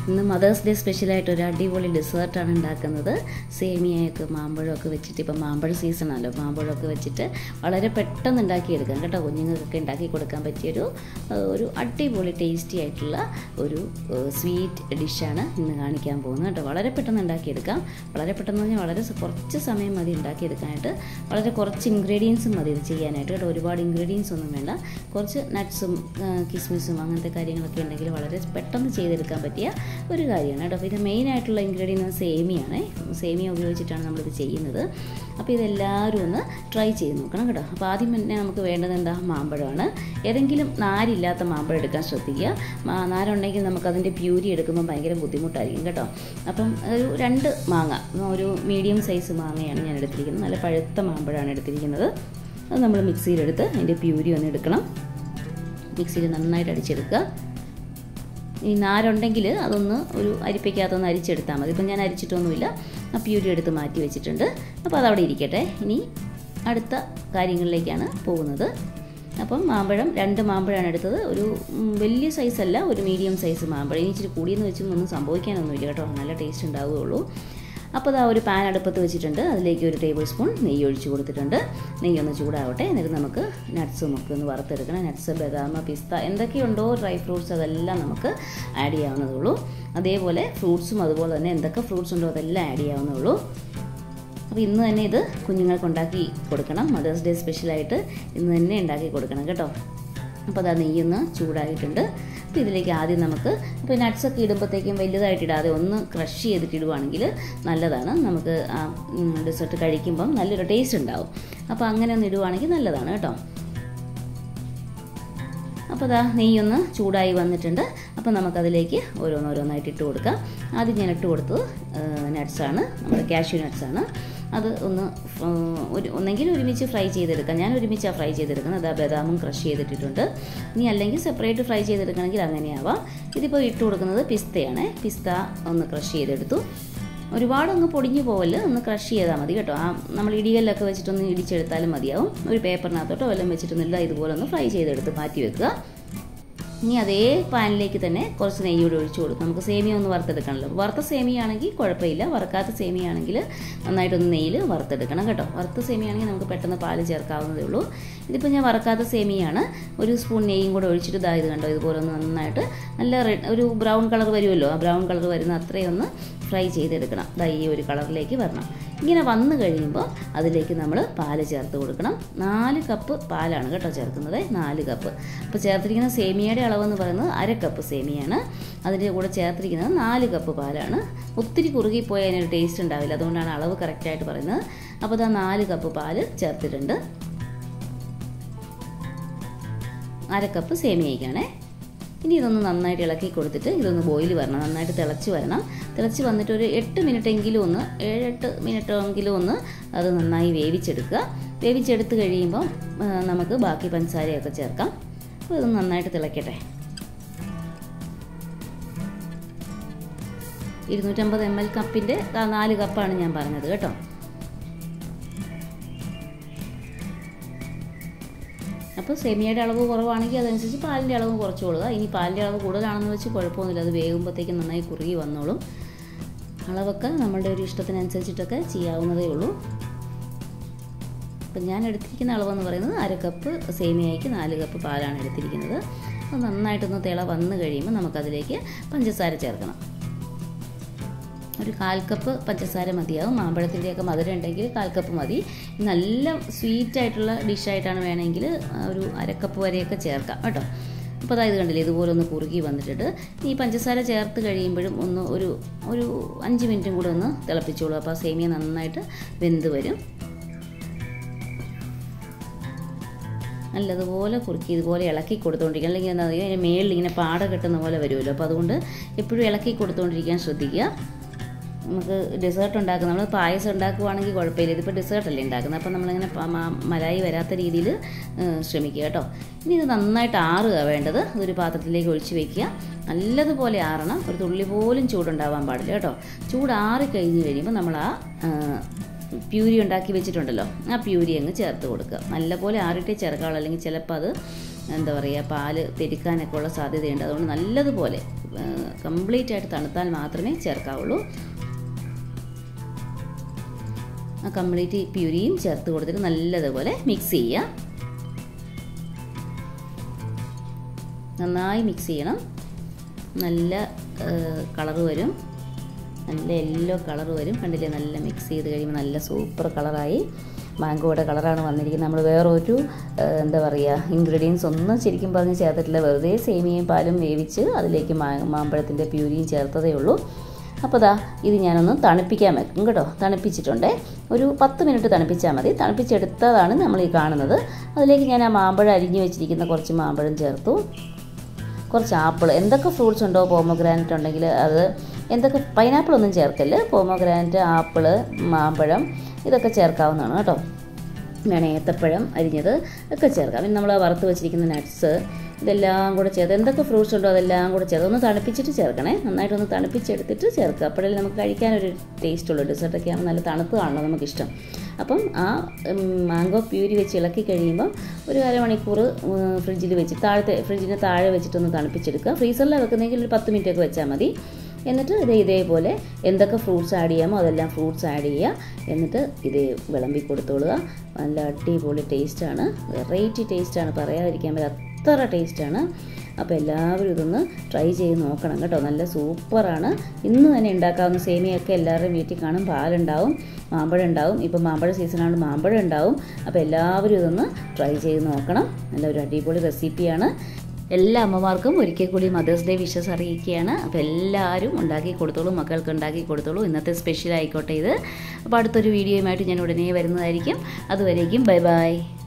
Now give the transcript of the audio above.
ഇന്ന് mothers day സ്പെഷ്യലായിട്ട് ഒരു അടിപൊളി ഡെസേർട്ടാണ് ഉണ്ടാക്കുന്നത് സേമിയയൊക്കെ മാമ്പഴമൊക്കെ വെച്ചിട്ട് ഇപ്പം മാമ്പഴ സീസണാണല്ലോ മാമ്പഴമൊക്കെ വെച്ചിട്ട് വളരെ പെട്ടെന്ന് ഉണ്ടാക്കിയെടുക്കാം കേട്ടോ കുഞ്ഞുങ്ങൾക്കൊക്കെ ഉണ്ടാക്കി കൊടുക്കാൻ പറ്റിയൊരു ആ, ഒരു അടിപൊളി ടേസ്റ്റി ആയിട്ടുള്ള ഒരു സ്വീറ്റ് ഡിഷാണ് ഇന്ന് കാണിക്കാൻ പോകുന്നത് കേട്ടോ വളരെ പെട്ടെന്ന് ഉണ്ടാക്കിയെടുക്കാം വളരെ പെട്ടെന്ന് പറഞ്ഞാൽ വളരെ സ- കുറച്ച് സമയം മതി ഉണ്ടാക്കിയെടുക്കാനായിട്ട് വളരെ കുറച്ച് ഇൻഗ്രീഡിയൻസും മതി ഇത് ചെയ്യാനായിട്ട് കേട്ടോ ഒരുപാട് ഇൻഗ്രീഡിയൻസ് ഒന്നും വേണ്ട കുറച്ച് നട്ട്സും കിസ്മിസും അങ്ങനത്തെ കാര്യങ്ങളൊക്കെ ഉണ്ടെങ്കിൽ വളരെ പെട്ടെന്ന് ചെയ്തെടുക്കാൻ പറ്റിയ ഒരു കാര്യമാണ് കേട്ടോ അപ്പോൾ ഇത് മെയിൻ ആയിട്ടുള്ള ഇൻഗ്രീഡിയൻറ്റ് സേമിയാണ് സേമിയ ഉപയോഗിച്ചിട്ടാണ് നമ്മളിത് ചെയ്യുന്നത് അപ്പോൾ ഇതെല്ലാവരും ഒന്ന് ട്രൈ ചെയ്ത് നോക്കണം കേട്ടോ അപ്പോൾ ആദ്യം തന്നെ നമുക്ക് വേണ്ടത് എന്താ മാമ്പഴമാണ് ഏതെങ്കിലും നാരില്ലാത്ത മാമ്പഴം എടുക്കാൻ ശ്രദ്ധിക്കുക മാ- നാരുണ്ടെങ്കിൽ നമുക്കതിൻ്റെ പ്യൂരി എടുക്കുമ്പോൾ ഭയങ്കര ബുദ്ധിമുട്ടായിരിക്കും കേട്ടോ അപ്പം ഒരു രണ്ട് മാങ്ങ ഒരു മീഡിയം സൈസ് മാങ്ങയാണ് ഞാൻ എടുത്തിരിക്കുന്നത് നല്ല പഴുത്ത മാമ്പഴമാണ് എടുത്തിരിക്കുന്നത് അത് നമ്മൾ മിക്സിയിലെടുത്ത് അതിൻ്റെ പ്യൂരി ഒന്ന് എടുക്കണം മിക്സിയിൽ നന്നായിട്ട് അടിച്ചെടുക്കുക ഈ നാരുണ്ടെങ്കിൽ അതൊന്ന് ഒരു അരിപ്പയ്ക്കകത്തൊന്ന് അരിച്ചെടുത്താൽ മതി ഇപ്പം ഞാൻ അരിച്ചിട്ടൊന്നുമില്ല ആ പ്യൂരി എടുത്ത് മാറ്റി വെച്ചിട്ടുണ്ട് അപ്പോൾ അതവിടെ ഇരിക്കട്ടെ ഇനി അടുത്ത കാര്യങ്ങളിലേക്കാണ് പോകുന്നത് അപ്പം മാമ്പഴം രണ്ട് മാമ്പഴമാണ് എടുത്തത് ഒരു ഉം, വലിയ സൈസല്ല ഒരു മീഡിയം സൈസ് മാമ്പഴം ഇനി ഇച്ചിരി കൂടിയെന്ന് വെച്ചും ഒന്നും സംഭവിക്കാനൊന്നുമില്ല കേട്ടോ നല്ല ടേസ്റ്റ് ഉണ്ടാവുകയുള്ളൂ അപ്പോൾ അതാ ഒരു പാൻ അടുപ്പത്ത് വെച്ചിട്ടുണ്ട് അതിലേക്ക് ഒരു ടേബിൾ സ്പൂൺ നെയ്യ് ഒഴിച്ച് കൊടുത്തിട്ടുണ്ട് നെയ്യ് ഒന്ന് ചൂടാവട്ടെ എന്നിട്ട് നമുക്ക് നട്ട്സും ഒക്കെ ഒന്ന് വറുത്തെടുക്കണം നട്ട്സ് ബദാമ പിസ്ത എന്തൊക്കെയുണ്ടോ ഡ്രൈ ഫ്രൂട്ട്സ് അതെല്ലാം നമുക്ക് ആഡ് ചെയ്യാവുന്നതുള്ളൂ അതേപോലെ ഫ്രൂട്ട്സും അതുപോലെ തന്നെ എന്തൊക്കെ ഫ്രൂട്ട്സ് ഉണ്ടോ അതെല്ലാം ആഡ് ചെയ്യാവുന്നതുള്ളൂ അപ്പോൾ ഇന്ന് തന്നെ ഇത് കുഞ്ഞുങ്ങൾക്ക് ഉണ്ടാക്കി കൊടുക്കണം മദേഴ്സ് ഡേ സ്പെഷ്യലായിട്ട് ഇന്ന് തന്നെ ഉണ്ടാക്കി കൊടുക്കണം കേട്ടോ അപ്പോൾ അതാ നെയ്യൊന്ന് ചൂടായിട്ടുണ്ട് അപ്പോൾ ഇതിലേക്ക് ആദ്യം നമുക്ക് ഇപ്പോൾ നട്ട്സൊക്കെ ഇടുമ്പോഴത്തേക്കും വലുതായിട്ട് ഇടാതെ ഒന്ന് ക്രഷ് ചെയ്തിട്ട് ഇടുവാണെങ്കിൽ നല്ലതാണ് നമുക്ക് ആ ഡെസേർട്ട് കഴിക്കുമ്പം നല്ലൊരു ടേസ്റ്റ് ഉണ്ടാവും അപ്പോൾ അങ്ങനെ ഒന്ന് ഇടുവാണെങ്കിൽ നല്ലതാണ് കേട്ടോ അപ്പോൾ അതാ നെയ്യൊന്ന് ചൂടായി വന്നിട്ടുണ്ട് അപ്പോൾ നമുക്കതിലേക്ക് ഓരോന്നോരോന്നായിട്ട് ഇട്ട് കൊടുക്കാം ആദ്യം ഞാൻ ഇട്ട് കൊടുത്തത് നട്ട്സാണ് നമ്മുടെ കാഷ്യൂ നട്ട്സാണ് അത് ഒന്ന് ഫ്- ഒരു ഒന്നെങ്കിൽ ഒരുമിച്ച് ഫ്രൈ ചെയ്തെടുക്കാം ഞാൻ ഒരുമിച്ചാണ് ഫ്രൈ ചെയ്തെടുക്കുന്നത് അതാ ബദാമും ക്രഷ് ചെയ്തിട്ടിട്ടുണ്ട് ഇനി അല്ലെങ്കിൽ സെപ്പറേറ്റ് ഫ്രൈ ചെയ്തെടുക്കണമെങ്കിൽ അങ്ങനെയാവാം ഇതിപ്പോൾ ഇട്ട് കൊടുക്കുന്നത് പിസ്തയാണ് പിസ്ത ഒന്ന് ക്രഷ് ചെയ്തെടുത്തു ഒരുപാടൊന്ന് പൊടിഞ്ഞു പോവല് ഒന്ന് ക്രഷ് ചെയ്താൽ മതി കേട്ടോ ആ നമ്മൾ ഇടികല്ലൊക്കെ വെച്ചിട്ടൊന്ന് ഇടിച്ചെടുത്താലും മതിയാവും ഒരു പേപ്പറിനകത്തോട്ടോ വല്ലതും വെച്ചിട്ടൊന്നുമില്ല ഇതുപോലെ ഒന്ന് ഫ്രൈ ചെയ്തെടുത്ത് മാറ്റി വെക്കുക ഇനി അതേ പാനിലേക്ക് തന്നെ കുറച്ച് നെയ്യൂടെ ഒഴിച്ചു കൊടുക്കും നമുക്ക് സേമിയ ഒന്ന് വറുത്തെടുക്കണമല്ലോ വറുത്ത സേമിയ ആണെങ്കിൽ കുഴപ്പമില്ല വറുക്കാത്ത സേമിയ ആണെങ്കിൽ നന്നായിട്ടൊന്ന് നെയ്യിൽ വറുത്തെടുക്കണം കേട്ടോ വറുത്ത സേമിയ ആണെങ്കിൽ നമുക്ക് പെട്ടെന്ന് പാല് ചേർക്കാവുന്നതേ ഉള്ളൂ ഇതിപ്പോൾ ഞാൻ വറുക്കാത്ത സേമിയാണ് ഒരു സ്പൂൺ നെയ്യും കൂടെ ഒഴിച്ചിട്ട് ഇതാ ഇത് കണ്ടോ ഇതുപോലെ ഒന്ന് നന്നായിട്ട് നല്ല റെഡ് ഒരു ബ്രൗൺ കളർ വരുമല്ലോ ആ ബ്രൗൺ കളർ വരുന്ന അത്രയും ഒന്ന് ഫ്രൈ ചെയ്തെടുക്കണം ദാ ഈ ഒരു കളറിലേക്ക് വരണം ഇങ്ങനെ വന്നു കഴിയുമ്പോൾ അതിലേക്ക് നമ്മൾ പാല് ചേർത്ത് കൊടുക്കണം നാല് കപ്പ് പാലാണ് കേട്ടോ ചേർക്കുന്നത് നാല് കപ്പ് അപ്പോൾ ചേർത്തിരിക്കുന്ന സേമിയയുടെ അളവെന്ന് പറയുന്നത് അര കപ്പ് സേമിയാണ് അതിൻ്റെ കൂടെ ചേർത്തിരിക്കുന്നത് നാല് കപ്പ് പാലാണ് ഒത്തിരി കുറുകിപ്പോയാൽ അതിനൊരു ടേസ്റ്റ് ഉണ്ടാവില്ല അതുകൊണ്ടാണ് അളവ് കറക്റ്റായിട്ട് പറയുന്നത് അപ്പോൾ ഇതാ നാല് കപ്പ് പാല് ചേർത്തിട്ടുണ്ട് അര കപ്പ് സേമിയയ്ക്കാണേ ഇനി ഇതൊന്ന് നന്നായിട്ട് ഇളക്കി കൊടുത്തിട്ട് ഇതൊന്ന് ബോയിൽ വരണം നന്നായിട്ട് തിളച്ച് വരണം തിളച്ച് വന്നിട്ട് ഒരു എട്ട് മിനിറ്റ് എങ്കിലും ഒന്ന് ഏഴെട്ട് മിനിറ്റ് എങ്കിലും ഒന്ന് അത് നന്നായി വേവിച്ചെടുക്കുക വേവിച്ചെടുത്ത് കഴിയുമ്പോൾ ആ, നമുക്ക് ബാക്കി പഞ്ചസാരയൊക്കെ ചേർക്കാം അപ്പോൾ ഇതൊന്ന് നന്നായിട്ട് തിളയ്ക്കട്ടെ ഇരുന്നൂറ്റമ്പത് എം എൽ കപ്പിൻ്റെ നാല് കപ്പാണ് ഞാൻ പറഞ്ഞത് കേട്ടോ അപ്പോൾ സെമിയയുടെ അളവ് കുറവാണെങ്കിൽ അതനുസരിച്ച് പാലിൻ്റെ അളവ് കുറച്ച് കൊടുക്കുക ഇനി പാലിൻ്റെ അളവ് കൂടുതലാണെന്ന് വെച്ച് കുഴപ്പമൊന്നുമില്ല അത് വേകുമ്പോഴത്തേക്കും നന്നായി കുറുകി വന്നോളും അളവൊക്കെ നമ്മളുടെ ഒരു ഇഷ്ടത്തിനനുസരിച്ചിട്ടൊക്കെ ചെയ്യാവുന്നതേ ഉള്ളൂ അപ്പം ഞാൻ എടുത്തിരിക്കുന്ന അളവെന്ന് പറയുന്നത് അര കപ്പ് സേമിയയ്ക്ക് നാല് കപ്പ് പാലാണ് എടുത്തിരിക്കുന്നത് അത് നന്നായിട്ടൊന്ന് തിള വന്ന് കഴിയുമ്പോൾ നമുക്കതിലേക്ക് പഞ്ചസാര ചേർക്കണം ഒരു കാൽ കപ്പ് പഞ്ചസാര മതിയാവും മാമ്പഴത്തിൻ്റെയൊക്കെ മധുരം ഉണ്ടെങ്കിൽ കാൽ കപ്പ് മതി നല്ല സ്വീറ്റ് ആയിട്ടുള്ള ഡിഷായിട്ടാണ് വേണമെങ്കിൽ ആ, ഒരു അരക്കപ്പ് വരെയൊക്കെ ചേർക്കാം കേട്ടോ അപ്പോൾ അതായത് കണ്ടില്ലേ ഇതുപോലെ ഒന്ന് കുറുകി വന്നിട്ടുണ്ട് ഈ പഞ്ചസാര ചേർത്ത് കഴിയുമ്പോഴും ഒന്ന് ഒരു ഒരു അഞ്ച് മിനിറ്റും കൂടെ ഒന്ന് തിളപ്പിച്ചോളൂ അപ്പോൾ ആ സേമിയ നന്നായിട്ട് വെന്ത് വരും നല്ലതുപോലെ കുറുക്കി ഇതുപോലെ ഇളക്കി കൊടുത്തുകൊണ്ടിരിക്കുക അല്ലെങ്കിൽ എന്താ പറയുക അതിൻ്റെ മേളിൽ ഇങ്ങനെ പാട കെട്ടുന്ന പോലെ വരുമല്ലോ അപ്പോൾ അതുകൊണ്ട് എപ്പോഴും ഇളക്കി കൊടുത്തുകൊണ്ടിരിക്കാൻ ശ്രദ്ധിക്കുക നമുക്ക് ഡെസേർട്ട് ഉണ്ടാക്കുന്ന നമ്മൾ പായസം ഉണ്ടാക്കുവാണെങ്കിൽ കുഴപ്പമില്ല ഇതിപ്പോൾ ഡെസേർട്ടല്ലേ ഉണ്ടാക്കുന്നത് അപ്പോൾ നമ്മളിങ്ങനെ പ- മ- മലായി വരാത്ത രീതിയിൽ ശ്രമിക്കുക കേട്ടോ ഇനി ഇത് നന്നായിട്ട് ആറുക വേണ്ടത് അതൊരു പാത്രത്തിലേക്ക് ഒഴിച്ച് വെക്കുക നല്ലതുപോലെ ആറണം ഒരു തുള്ളി പോലും ചൂടുണ്ടാവാൻ പാടില്ല കേട്ടോ ചൂടാറി കഴിഞ്ഞ് കഴിയുമ്പോൾ നമ്മൾ ആ ആ, പ്യൂരി ഉണ്ടാക്കി വെച്ചിട്ടുണ്ടല്ലോ ആ പ്യൂരി അങ്ങ് ചേർത്ത് കൊടുക്കുക നല്ലപോലെ ആറിട്ടേ ചേർക്കാവുള്ളൂ അല്ലെങ്കിൽ ചിലപ്പോൾ അത് എന്താ പറയുക പാല് തെരിക്കാനൊക്കെ ഉള്ള സാധ്യതയുണ്ട് അതുകൊണ്ട് നല്ലതുപോലെ കംപ്ലീറ്റ് ആയിട്ട് തണുത്താൽ മാത്രമേ ചേർക്കാവുള്ളൂ ആ കംപ്ലീറ്റ് പ്യൂരിയും ചേർത്ത് കൊടുത്തിട്ട് നല്ലതുപോലെ മിക്സ് ചെയ്യുക നന്നായി മിക്സ് ചെയ്യണം നല്ല കളറ് വരും നല്ല യെല്ലോ കളർ വരും കണ്ടില്ലേ നല്ല മിക്സ് ചെയ്ത് കഴിയുമ്പോൾ നല്ല സൂപ്പർ കളറായി മാംഗോയുടെ കളറാണ് വന്നിരിക്കുന്നത് നമ്മൾ വേറെ ഒരു എന്താ പറയുക ഇൻഗ്രീഡിയൻസ് ഒന്നും ശരിക്കും പറഞ്ഞ് ചേർത്തിട്ടില്ല വെറുതെ സേമിയയും പാലും വേവിച്ച് അതിലേക്ക് മാ മാമ്പഴത്തിൻ്റെ പ്യൂരിയും ചേർത്തതേ ഉള്ളൂ അപ്പോൾ ദാ ഇത് ഞാനൊന്ന് തണുപ്പിക്കാൻ വെക്കും കേട്ടോ തണുപ്പിച്ചിട്ടുണ്ട് ഒരു പത്ത് മിനിറ്റ് തണുപ്പിച്ചാൽ മതി തണുപ്പിച്ചെടുത്തതാണ് നമ്മൾ ഈ കാണുന്നത് അതിലേക്ക് ഞാൻ ആ മാമ്പഴം അരിഞ്ഞു വെച്ചിരിക്കുന്ന കുറച്ച് മാമ്പഴം ചേർത്തു കുറച്ച് ആപ്പിൾ എന്തൊക്കെ ഫ്രൂട്ട്സ് ഉണ്ടോ പോമോഗ്രാനറ്റ് ഉണ്ടെങ്കിൽ അത് എന്തൊക്കെ പൈനാപ്പിൾ ഒന്നും ചേർക്കല് പോമോഗ്രാനറ്റ് ആപ്പിൾ മാമ്പഴം ഇതൊക്കെ ചേർക്കാവുന്നതാണ് കേട്ടോ വേണേ ഏത്തപ്പഴം അരിഞ്ഞത് ഒക്കെ ചേർക്കാം പിന്നെ നമ്മൾ വറുത്ത് വെച്ചിരിക്കുന്ന നട്ട്സ് ഇതെല്ലാം കൂടെ ചേർത്ത് എന്തൊക്കെ ഫ്രൂട്ട്സ് ഉണ്ടോ അതെല്ലാം കൂടെ ചേർത്ത് ഒന്ന് തണുപ്പിച്ചിട്ട് ചേർക്കണേ നന്നായിട്ടൊന്ന് തണുപ്പിച്ചെടുത്തിട്ട് ചേർക്കുക അപ്പോഴല്ലേ നമുക്ക് കഴിക്കാനൊരു ടേസ്റ്റ് ഉള്ളൂ ഡെസേർട്ടൊക്കെ ആകുമ്പോൾ നല്ല തണുത്ത് കാണണം നമുക്കിഷ്ടം അപ്പം ആ മാംഗോ പ്യൂരി വെച്ച് ഇളക്കി കഴിയുമ്പം ഒരു അരമണിക്കൂർ ഫ്രിഡ്ജിൽ വെച്ച് താഴത്തെ ഫ്രിഡ്ജിന് താഴെ വെച്ചിട്ടൊന്ന് തണുപ്പിച്ചെടുക്കുക ഫ്രീസറിൽ വെക്കുന്നെങ്കിൽ ഒരു പത്ത് മിനിറ്റ് ഒക്കെ വെച്ചാൽ മതി എന്നിട്ട് ഇത് ഇതേപോലെ എന്തൊക്കെ ഫ്രൂട്ട്സ് ആഡ് ചെയ്യാമോ അതെല്ലാം ഫ്രൂട്ട്സ് ആഡ് ചെയ്യുക എന്നിട്ട് ഇത് വിളമ്പി കൊടുത്തോളുക നല്ല അടിപൊളി ടേസ്റ്റാണ് വെറൈറ്റി ടേസ്റ്റാണ് പറയാതിരിക്കാൻ പറ്റും അത്ര ടേസ്റ്റാണ് അപ്പോൾ എല്ലാവരും ഇതൊന്ന് ട്രൈ ചെയ്ത് നോക്കണം കേട്ടോ നല്ല സൂപ്പറാണ് ഇന്ന് തന്നെ ഉണ്ടാക്കാവുന്ന സേമിയൊക്കെ എല്ലാവരുടെയും വീട്ടിൽ കാണും പാലുണ്ടാവും മാമ്പഴം ഉണ്ടാവും ഇപ്പം മാമ്പഴ സീസണാണ് മാമ്പഴം ഉണ്ടാവും അപ്പോൾ എല്ലാവരും ഇതൊന്ന് ട്രൈ ചെയ്ത് നോക്കണം നല്ല ഒരു അടിപൊളി റെസിപ്പിയാണ് എല്ലാ അമ്മമാർക്കും ഒരിക്കൽ കൂടി മദേഴ്സ് ഡേ വിഷസ് അറിയിക്കുകയാണ് അപ്പോൾ എല്ലാവരും ഉണ്ടാക്കി കൊടുത്തോളൂ മക്കൾക്ക് ഉണ്ടാക്കി കൊടുത്തോളൂ ഇന്നത്തെ സ്പെഷ്യൽ ആയിക്കോട്ടെ ഇത് അപ്പോൾ അടുത്തൊരു വീഡിയോയുമായിട്ട് ഞാൻ ഉടനെ വരുന്നതായിരിക്കും അതുവരേക്കും ബൈ ബൈ